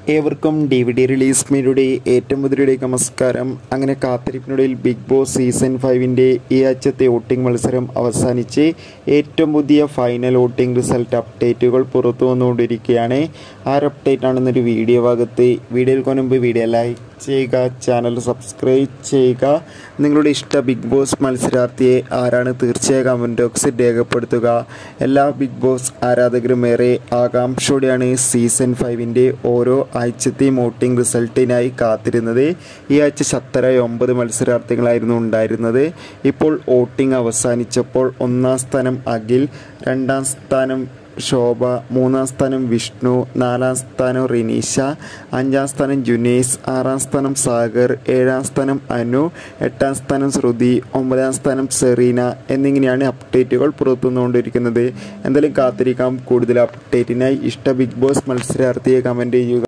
ഏവർക്കും D V D release മീഡിയയുടെ ഏറ്റവും പുതിയയിലേക്ക് നമസ്കാരം അങ്ങനെ കാത്തിരിപ്പിനൊടുവിൽ ബിഗ് ബോസ് സീസൺ ഫൈവിൻ്റെ ഈ ആഴ്ചത്തെ വോട്ടിംഗ് മത്സരം അവസാനിച്ച് ഏറ്റവും പുതിയ ഫൈനൽ വോട്ടിംഗ് റിസൾട്ട് അപ്ഡേറ്റുകൾ പുറത്തു വന്നുകൊണ്ടിരിക്കുകയാണ് ആ ഒരു അപ്ഡേറ്റ് ആണെന്നൊരു വീഡിയോ ഭാഗത്ത് വീഡിയോയിൽ മുൻപ് വീഡിയോ ലൈക്ക് ചെയ്യുക ചാനൽ സബ്സ്ക്രൈബ് ചെയ്യുക നിങ്ങളുടെ ഇഷ്ട ബിഗ് ബോസ് മത്സരാർത്ഥിയെ ആരാണ് തീർച്ചയായും കമൻറ്റ് ബോക്സിൽ രേഖപ്പെടുത്തുക എല്ലാ ബിഗ് ബോസ് ആരാധകരും ഏറെ ആകാംക്ഷയോടെയാണ് സീസൺ ഫൈവിൻ്റെ ഓരോ ആഴ്ചത്തെയും വോട്ടിംഗ് റിസൾട്ടിനായി കാത്തിരുന്നത് ഈ ആഴ്ച ശക്തരായ ഒമ്പത് മത്സരാർത്ഥികളായിരുന്നു ഉണ്ടായിരുന്നത് ഇപ്പോൾ വോട്ടിംഗ് അവസാനിച്ചപ്പോൾ ഒന്നാം സ്ഥാനം അഖിൽ രണ്ടാം സ്ഥാനം ശോഭ മൂന്നാം സ്ഥാനം വിഷ്ണു നാലാം സ്ഥാനം റിനീഷ അഞ്ചാം സ്ഥാനം ജുനേസ് ആറാം സ്ഥാനം സാഗർ ഏഴാം സ്ഥാനം അനു എട്ടാം സ്ഥാനം ശ്രുതി ഒമ്പതാം സ്ഥാനം സെറീന എന്നിങ്ങനെയാണ് അപ്ഡേറ്റുകൾ പുറത്തുവന്നുകൊണ്ടിരിക്കുന്നത് എന്തായാലും കാത്തിരിക്കാം കൂടുതൽ അപ്ഡേറ്റിനായി ഇഷ്ട ബിഗ് ബോസ് മത്സരാർത്ഥിയെ കമൻറ്റ് ചെയ്യുക